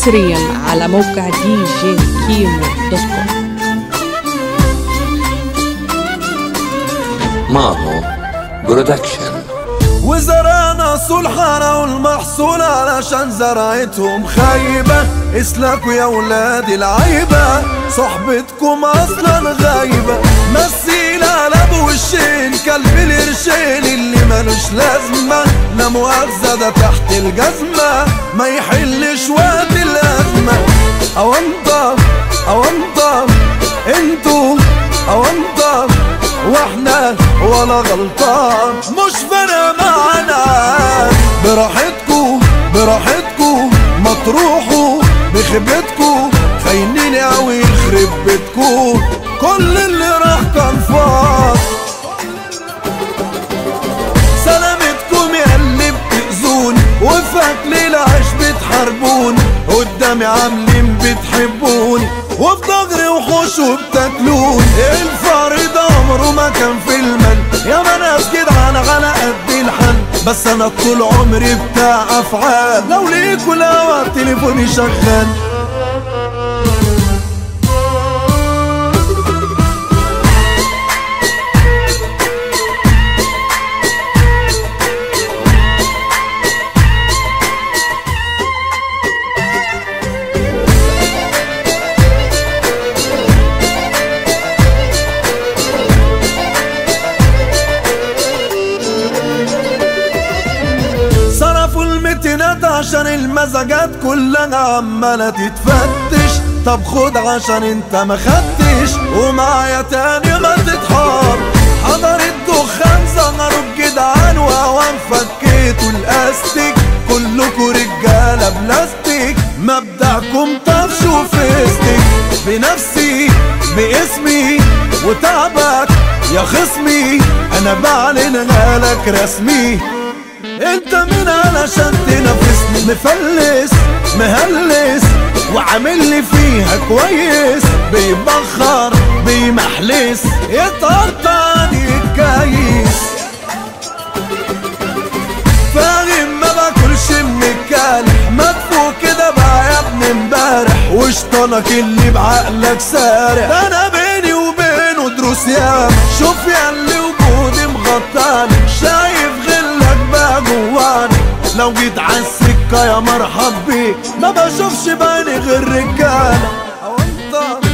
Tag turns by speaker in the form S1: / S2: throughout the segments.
S1: حصريا على موقع دي جي كيمو دوت كوم
S2: ماهو برودكشن
S3: وزرعنا صلحنا والمحصول علشان زرعتهم خايبة اسلكوا يا ولاد العيبة صحبتكم اصلا غايبة مثيل على ابو وشين كلب القرشين اللي ملوش لازمة لا مؤاخذة ده تحت الجزمة ما يحلش وقت الازمة او انت او انت انتوا او انت واحنا ولا غلطان مش فارقة معانا براحتكو براحتكو ما تروحوا بخيبتكو خاينين اوي يخرب بيتكو كل اللي راح كان فاض سلامتكم يا اللي بتأذوني وفاك ليلة عيش بتحاربوني قدامي عاملين بتحبوني وفي ضغري وحوش وبتاكلوني الفار ده عمره ما كان في المن يا ما ناس جدعان على قد الحن بس انا طول عمري بتاع افعال لو ليكوا لو تليفوني شغال صرفوا المتينات عشان المزاجات كلها عمالة تتفتش طب خد عشان انت ما خدتش ومعايا تاني ما تتحار حضر الدخان زغروا الجدعان وهوان فكيتوا الاستيك كلكوا رجالة بلاستيك مبدأكم طفش وفيستك بنفسي باسمي وتعبك يا خصمي انا بعلنها لك رسمي انت مين علشان تنافسني مفلس مهلس وعامل لي فيها كويس بيبخر بيمحلس يتقطع الكيس فاهم ما باكلش من الكالح مدفوع كده بقى يا ابن امبارح وشطانك اللي بعقلك سارح ده انا بيني وبينه دروس ياما شوف يا اللي وجودي مغطاني شايف غلك بقى جواني لو جيت عالسكة يا مرحب بيك ما بشوفش بعيني غير رجالة او انت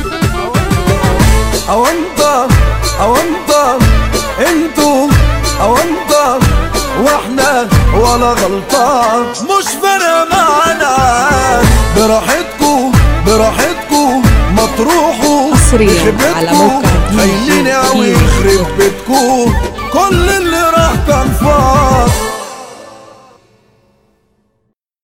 S3: او انت او انت انتوا او انت واحنا ولا غلطان مش فارقة معانا براحتكو براحتكو ما تروحوا
S1: حصرياً
S3: بخيبتكو
S1: على موقع دي جي
S3: خاينين اوي
S1: كيمو
S3: يخرب بيتكو كل اللي